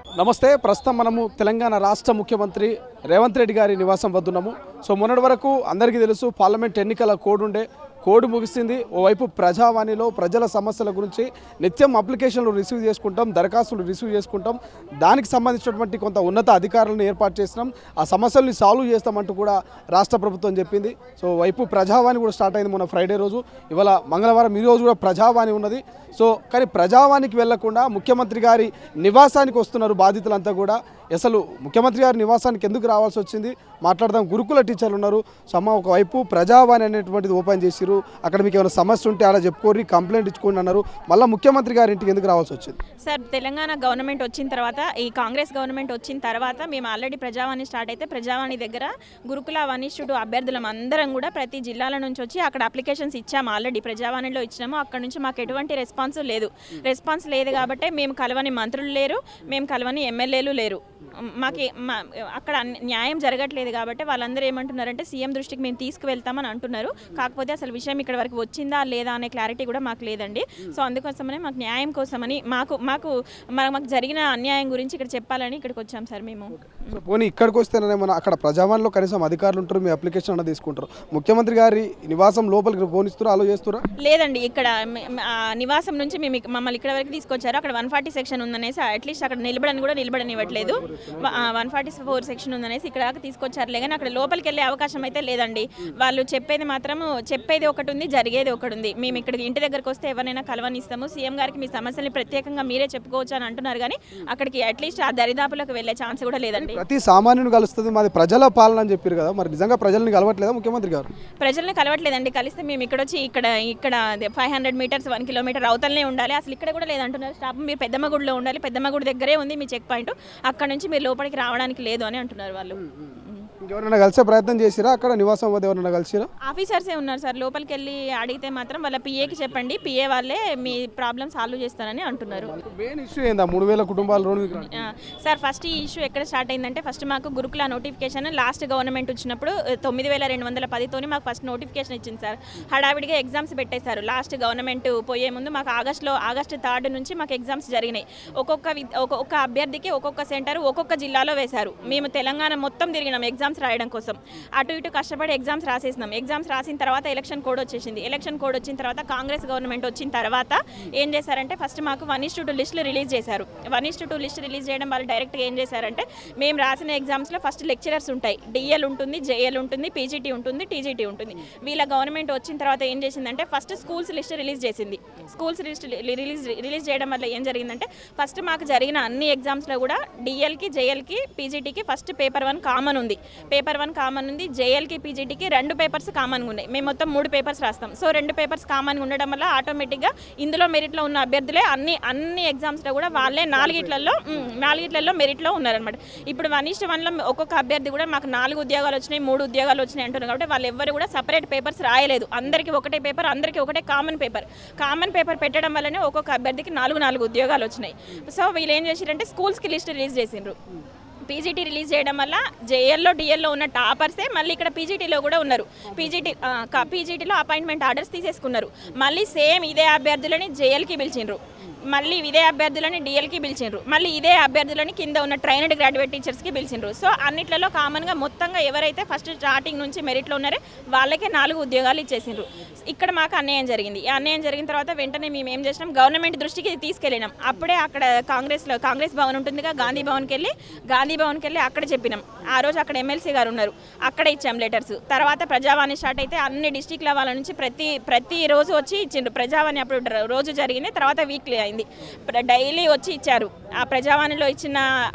నమస్తే ప్రస్తుతం మనము తెలంగాణ రాష్ట్ర ముఖ్యమంత్రి రేవంత్ రెడ్డి గారి నివాసం వద్దున్నాము సో మొన్నటి వరకు అందరికీ తెలుసు పార్లమెంట్ ఎన్నికల కోడ్ ఉండే కోడ్ ముగిసింది ఓవైపు ప్రజావాణిలో ప్రజల సమస్యల గురించి నిత్యం అప్లికేషన్లు రిసీవ్ చేసుకుంటాం దరఖాస్తులు రిసీవ్ చేసుకుంటాం దానికి సంబంధించినటువంటి కొంత ఉన్నత అధికారులను ఏర్పాటు చేసినాం ఆ సమస్యల్ని సాల్వ్ చేస్తామంటూ కూడా రాష్ట్ర ప్రభుత్వం చెప్పింది సో వైపు ప్రజావాణి కూడా స్టార్ట్ అయింది మొన్న ఫ్రైడే రోజు ఇవాళ మంగళవారం ఈ రోజు కూడా ప్రజావాణి ఉన్నది సో కానీ ప్రజావానికి వెళ్లకుండా ముఖ్యమంత్రి గారి నివాసానికి వస్తున్నారు బాధితులంతా కూడా అసలు ముఖ్యమంత్రి గారి నివాసానికి ఎందుకు రావాల్సి వచ్చింది మాట్లాడదాం గురుకుల టీచర్లు ఉన్నారు సో అమ్మ ఒకవైపు ప్రజావాణి అనేటువంటిది ఓపెన్ చేసిరు అక్కడ మీకు ఏమైనా సమస్య ఉంటే అలా చెప్పుకోరి కంప్లైంట్ ఇచ్చుకోండి అన్నారు మళ్ళీ ముఖ్యమంత్రి గారి ఇంటికి ఎందుకు రావాల్సి వచ్చింది సార్ తెలంగాణ గవర్నమెంట్ వచ్చిన తర్వాత ఈ కాంగ్రెస్ గవర్నమెంట్ వచ్చిన తర్వాత మేము ఆల్రెడీ ప్రజావాణి స్టార్ట్ అయితే ప్రజావాణి దగ్గర గురుకుల వనిష్ఠుడు అభ్యర్థులం అందరం కూడా ప్రతి జిల్లాల నుంచి వచ్చి అక్కడ అప్లికేషన్స్ ఇచ్చాము ఆల్రెడీ ప్రజావాణిలో ఇచ్చినాము అక్కడ నుంచి మాకు ఎటువంటి రెస్పాన్స్ లేదు రెస్పాన్స్ లేదు కాబట్టి మేము కలవని మంత్రులు లేరు మేము కలవని ఎమ్మెల్యేలు లేరు మాకు మా- అక్కడ అన్ని- న్యాయం జరగట్లేదు కాబట్టి వాళ్ళందరూ ఏమంటున్నారంటే సీఎం దృష్టికి మేము తీసుకువెళ్తామని అంటున్నారు కాకపోతే అసలు విషయం ఇక్కడ వరకు వచ్చిందా లేదా అనే క్లారిటీ కూడా మాకు లేదండి సో అందుకోసమనే మాకు న్యాయం కోసమని మాకు మాకు మన- మాకు జరిగిన అన్యాయం గురించి ఇక్కడ చెప్పాలని ఇక్కడికి వచ్చాం సార్ మేము సో పోనీ ఇక్కడికి వస్తేనే మన అక్కడ ప్రజావాణిలో కనీసం అధికారులు ఉంటారు మీ అప్లికేషన్ అన్న తీసుకుంటారు ముఖ్యమంత్రి గారి నివాసం లోపలికి పోనిస్తారా అలో చేస్తారా లేదండి ఇక్కడ మ- మ- ఆ నివాసం నుంచి మేము ఇక- మమ్మల్ని ఇక్కడ వరకు తీసుకొచ్చారు అక్కడ వన్ ఫార్టీ సెక్షన్ ఉందనేసి అట్లీస్ట్ అక్కడ నిలబడని కూడా నిలబడనివ్వట్లేదు వన్ ఫార్టీ ఫోర్ సెక్షన్ ఉందనేసి ఇక్కడ దాకా తీసుకొచ్చారులే కానీ అక్కడ లోపలికి వెళ్ళే అవకాశం అయితే లేదండి వాళ్ళు చెప్పేది మాత్రం చెప్పేది ఒకటి ఉంది జరిగేది ఒకటి ఉంది మేము ఇక్కడికి ఇంటి దగ్గరకు వస్తే ఎవరైనా కలవనిస్తాము సీఎం గారికి మీ సమస్యల్ని ప్రత్యేకంగా మీరే చెప్పుకోవచ్చు అని అంటున్నారు కానీ అక్కడికి అట్లీస్ట్ ఆ దరిదాపులకు వెళ్ళే ఛాన్స్ కూడా లేదండి ప్రతి సామాన్యుని కలుస్తుంది మాది ప్రజల పాలన అని చెప్పారు కదా మరి నిజంగా ప్రజల్ని కలవట్లేదా ముఖ్యమంత్రి గారు ప్రజల్ని కలవట్లేదండి కలిస్తే మేము ఇక్కడ వచ్చి ఇక్కడ ఇక్కడ five hundred meters one kilometer అవతలనే ఉండాలి అసలు ఇక్కడ కూడా లేదంటున్నారు స్టాప్ మీరు పెద్దమ్మగుడిలో ఉండాలి పెద్దమ్మగుడి దగ్గరే ఉంది మీ చెక్ పాయింట్ అక్కడ నుంచి మీరు లోపలికి రావడానికి లేదు అని అంటున్నారు వాళ్ళు ఇంకెవరైనా కలిసే ప్రయత్నం చేసిరా అక్కడ నివాసం వద్ద ఎవరైనా కలిసిరా ఆఫీసర్సే ఉన్నారు సార్ లోపలికి వెళ్ళి అడిగితే మాత్రం వాళ్ళ పిఏకి చెప్పండి పిఏ వాళ్ళే మీ ప్రాబ్లం సాల్వ్ చేస్తారని అంటున్నారు మెయిన్ ఇష్యూ ఏందా మూడు వేల కుటుంబాల రోడ్డు మీకు రాని- ఆ, సార్ ఫస్ట్ ఈ ఇష్యూ ఎక్కడ స్టార్ట్ అయిందంటే ఫస్ట్ మాకు గురుకుల నోటిఫికేషన్ లాస్ట్ గవర్నమెంట్ వచ్చినప్పుడు ఆ, తొమ్మిది వేల రెండు వందల పదితోని మాకు ఫస్ట్ నోటిఫికేషన్ ఇచ్చింది సార్ హడావిడిగా ఎగ్జామ్స్ పెట్టేశారు లాస్ట్ గవర్నమెంట్ పోయే ముందు మాకు ఆగస్టులో ఆగస్టు థర్డ్ నుంచి మాకు ఎగ్జామ్స్ జరిగినాయి ఒక్కొక్క వి- ఒక్కొక్క అభ్యర్థికి ఒక్కొక్క సెంటర్ ఒక్కొక్క జిల్లాలో వేశారు మేము తెలంగాణ మొత్తం తిరిగినాం ఎగ్జామ్స్ రాయడం కోసం అటు ఇటు కష్టపడి ఎగ్జామ్స్ రాసేసినాం ఎగ్జామ్స్ రాసిన తర్వాత ఎలక్షన్ కోడ్ వచ్చేసింది ఎలక్షన్ కోడ్ వచ్చిన తర్వాత కాంగ్రెస్ గవర్నమెంట్ వచ్చిన తర్వాత ఏం చేశారంటే ఫస్ట్ మాకు వన్ ఇస్ టూ లిస్టులు రిలీజ్ చేశారు one is two list release చేయడం వాళ్ళు డైరెక్ట్గా ఏం చేశారంటే మేము రాసిన ఎగ్జామ్స్లో ఫస్ట్ లెక్చరర్స్ ఉంటాయి డిఎల్ ఉంటుంది జేఎల్ ఉంటుంది పీజీటీ ఉంటుంది టీజీటీ ఉంటుంది వీళ్ళ గవర్నమెంట్ వచ్చిన తర్వాత ఏం చేసిందంటే ఫస్ట్ స్కూల్స్ లిస్ట్ రిలీజ్ చేసింది స్కూల్స్ లిస్ట్ రిలీజ్ రిలీజ్ చేయడం వల్ల ఏం జరిగిందంటే ఫస్ట్ మాకు జరిగిన అన్ని ఎగ్జామ్స్లో కూడా డిఎల్కి జేఎల్కి పీజీటీకి ఫస్ట్ పేపర్ వన్ కామన్ ఉంది పేపర్ వన్ కామన్ ఉంది జేఎల్కి పీజీటీకి రెండు పేపర్స్ కామన్గా ఉన్నాయి మేము మొత్తం మూడు పేపర్స్ రాస్తాం సో రెండు పేపర్స్ కామన్గా ఉండడం వల్ల ఆటోమేటిక్గా ఇందులో మెరిట్లో ఉన్న అభ్యర్థులే అన్ని అన్ని ఎగ్జామ్స్లో కూడా వాళ్ళే నాలుగిట్లలో ఉమ్, నాలుగిట్లలో మెరిట్లో ఉన్నారనమాట ఇప్పుడు వన్ ఇస్ట్ వన్లో ఒక్కొక్క అభ్యర్థి కూడా మాకు నాలుగు ఉద్యోగాలు వచ్చినాయి మూడు ఉద్యోగాలు వచ్చినాయి అంటున్నారు కాబట్టి వాళ్ళు ఎవ్వరు కూడా సపరేట్ పేపర్స్ రాయలేదు అందరికీ ఒకటే పేపర్ అందరికీ ఒకటే కామన్ పేపర్ కామన్ పేపర్ పెట్టడం వల్లనే ఒక్కొక్క అభ్యర్థికి నాలుగు నాలుగు ఉద్యోగాలు వచ్చినాయి సో వీళ్ళు ఏం చేశారంటే స్కూల్స్కి లిస్ట్ రిలీజ్ చేసిండ్రు పీజీటీ రిలీజ్ చేయడం వల్ల జేఎల్లో డిఎల్లో ఉన్న టాపర్సే మళ్ళీ ఇక్కడ పీజీటీలో కూడా ఉన్నారు పీజీటీ పీజీటీలో అపాయింట్మెంట్ ఆర్డర్స్ తీసేసుకున్నారు మళ్ళీ సేమ్ ఇదే అభ్యర్థులని జేఎల్కి పిలిచిండ్రు మళ్ళీ ఇదే అభ్యర్థులని డిఎల్కి పిలిచిండ్రు మళ్ళీ ఇదే అభ్యర్థులని కింద ఉన్న ట్రైనడ్ గ్రాడ్యుయేట్ టీచర్స్కి పిలిచిండ్రు సో అన్నిట్లలో కామన్గా మొత్తంగా ఎవరైతే ఫస్ట్ స్టార్టింగ్ నుంచి మెరిట్లో ఉన్నారో వాళ్ళకే నాలుగు ఉద్యోగాలు ఇచ్చేసిండ్రు ఇక్కడ మాకు అన్యాయం జరిగింది ఈ అన్యాయం జరిగిన తర్వాత వెంటనే మేము ఏం చేసినాం గవర్నమెంట్ దృష్టికి ఇది తీసుకెళ్ళినాం అప్పుడే అక్కడ కాంగ్రెస్లో కాంగ్రెస్ భవన్ ఉంటుందిగా గాంధీ భవన్కి వెళ్ళి గాంధీ భవన్కి వెళ్ళి అక్కడ చెప్పినాం ఆ రోజు అక్కడ ఎమ్మెల్సీ గారు ఉన్నారు అక్కడ ఇచ్చాం లెటర్స్ తర్వాత ప్రజావాణి స్టార్ట్ అయితే అన్ని డిస్టిక్ల వాళ్ళ నుంచి ప్రతి ప్రతి రోజు వచ్చి ఇచ్చిండ్రు ప్రజావాణి అప్పుడు డ్ర- రోజు జరిగింది తర్వాత వీక్లీ అయింది డైలీ వచ్చి ఇచ్చారు ఆ ప్రజావాణిలో ఇచ్చిన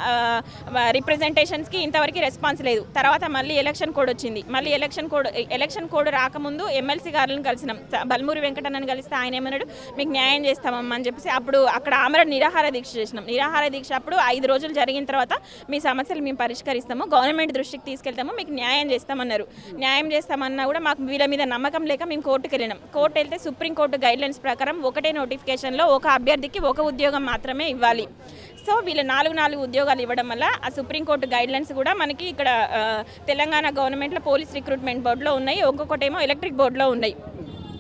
రిప్రజెంటేషన్స్కి ఇంతవరకు రెస్పాన్స్ లేదు తర్వాత మళ్ళీ ఎలక్షన్ కోడ్ వచ్చింది మళ్ళీ ఎలక్షన్ కోడ్ ఎలక్షన్ కోడ్ రాకముందు ఎమ్మెల్సీ గారులను కలిసినాం స- బల్మూరి వెంకటన్నని కలిస్తే ఆయన ఏమన్నాడు మీకు న్యాయం చేస్తామమ్మా అని చెప్పేసి అప్పుడు అక్కడ ఆమర నిరాహార దీక్ష చేసినాం నిరాహార దీక్ష అప్పుడు ఐదు రోజులు జరిగిన తర్వాత మీ సమస్యలు మేము పరిష్కరిస్తాము గవర్నమెంట్ దృష్టికి తీసుకెళ్తాము మీకు న్యాయం చేస్తామన్నారు న్యాయం చేస్తామన్నా కూడా మాకు వీళ్ళ మీద నమ్మకం లేక మేము కోర్టుకు వెళ్ళినాం కోర్టు వెళ్తే సుప్రీంకోర్టు గైడ్లైన్స్ ప్రకారం ఒకటే నోటిఫికేషన్లో ఒక అభ్యర్థికి ఒక ఉద్యోగం మాత్రమే ఇవ్వాలి సో వీళ్ళు నాలుగు నాలుగు ఉద్యోగాలు ఇవ్వడం వల్ల ఆ సుప్రీంకోర్టు గైడ్లైన్స్ కూడా మనకి ఇక్కడ ఆ, తెలంగాణ గవర్నమెంట్లో పోలీస్ రిక్రూట్మెంట్ బోర్డులో ఉన్నాయి ఒక్కొక్కటేమో ఎలక్ట్రిక్ బోర్డులో ఉన్నాయి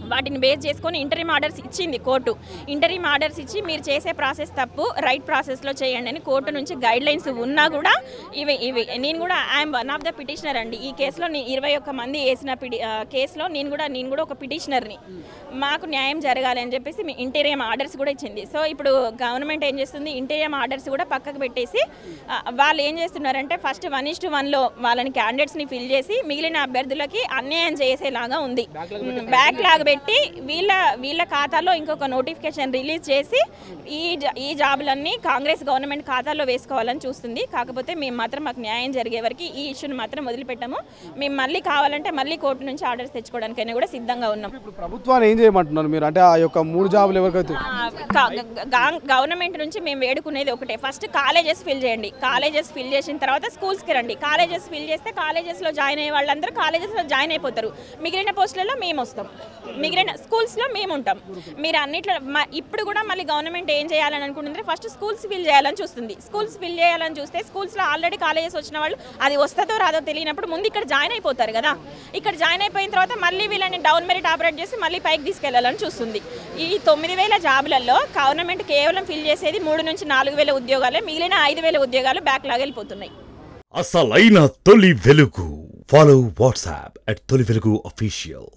వాటిని బేస్ చేసుకొని ఇంటరీమ్ ఆర్డర్స్ ఇచ్చింది కోర్టు ఇంటరీమ్ ఆర్డర్స్ ఇచ్చి మీరు చేసే ప్రాసెస్ తప్పు రైట్ ప్రాసెస్లో చేయండి అని కోర్టు నుంచి గైడ్ లైన్స్ ఉన్నా కూడా ఇవి ఇవి నేను కూడా I'm one of the petitioner అండి ఈ కేసులో నేను ఇరవై ఒక్క మంది వేసిన పిటి ఆ, కేసులో నేను కూడా నేను కూడా ఒక పిటిషనర్ని మాకు న్యాయం జరగాలి అని చెప్పేసి మీ ఇంటీరియం ఆర్డర్స్ కూడా ఇచ్చింది సో ఇప్పుడు గవర్నమెంట్ ఏం చేస్తుంది ఇంటీరియం ఆర్డర్స్ కూడా పక్కకు పెట్టేసి ఆ, వాళ్ళు ఏం చేస్తున్నారంటే ఫస్ట్ వన్ ఇస్ టు వన్లో వాళ్ళని క్యాండిడేట్స్ని ఫిల్ చేసి మిగిలిన అభ్యర్థులకి అన్యాయం చేసేలాగా ఉంది బ్యాక్ లాగ్ పెట్టి వీళ్ళ వీళ్ళ ఖాతాలో ఇంకొక నోటిఫికేషన్ రిలీజ్ చేసి ఈ జా- ఈ జాబులన్నీ కాంగ్రెస్ గవర్నమెంట్ ఖాతాలో వేసుకోవాలని చూస్తుంది కాకపోతే మేము మాత్రం మాకు న్యాయం జరిగే వరకు ఈ ఇష్యూని మాత్రం వదిలిపెట్టాము మేము మళ్ళీ కావాలంటే మళ్ళీ కోర్టు నుంచి ఆర్డర్స్ తెచ్చుకోవడానికైనా కూడా సిద్ధంగా ఉన్నాం ఇప్పుడు ప్రభుత్వాన్ని ఏం చేయమంటున్నారు మీరు అంటే ఆ యొక్క మూడు జాబులు ఎవరికైతే ఆ, క- గ- గవర్నమెంట్ నుంచి మేము వేడుకునేది ఒకటే ఫస్ట్ కాలేజెస్ ఫిల్ చేయండి కాలేజెస్ ఫిల్ చేసిన తర్వాత స్కూల్స్కి రండి కాలేజెస్ ఫిల్ చేస్తే కాలేజెస్లో జాయిన్ అయ్యే వాళ్ళందరూ కాలేజెస్లో జాయిన్ అయిపోతారు మిగిలిన పోస్టులలో మేము వస్తాం మిగిలిన స్కూల్స్లో మేము ఉంటాం మీరు అన్నిట్లో మ- ఇప్పుడు కూడా మళ్ళీ గవర్నమెంట్ ఏం చేయాలని అనుకుంటుంటే ఫస్ట్ స్కూల్స్ ఫిల్ చేయాలని చూస్తుంది స్కూల్స్ ఫిల్ చేయాలని చూస్తే స్కూల్స్లో ఆల్రెడీ కాలేజెస్ వచ్చిన వాళ్ళు అది వస్తుందో రాదో తెలియనప్పుడు ముందు ఇక్కడ జాయిన్ అయిపోతారు కదా ఇక్కడ జాయిన్ అయిపోయిన తర్వాత మళ్ళీ వీళ్ళని డౌన్ మెరిట్ ఆపరేట్ చేసి మళ్ళీ పైకి తీసుకెళ్లాలని చూస్తుంది ఈ తొమ్మిది వేల జాబులలో గవర్నమెంట్ కేవలం ఫిల్ చేసేది మూడు నుంచి నాలుగు వేల ఉద్యోగాలే మిగిలిన ఐదు వేల ఉద్యోగాలు బ్యాక్ లాగెళ్ళిపోతున్నాయి అసలైన తొలి వెలుగు ఫాలో వాట్సాప్ అట్ తొలి వెలుగు అఫీషియల్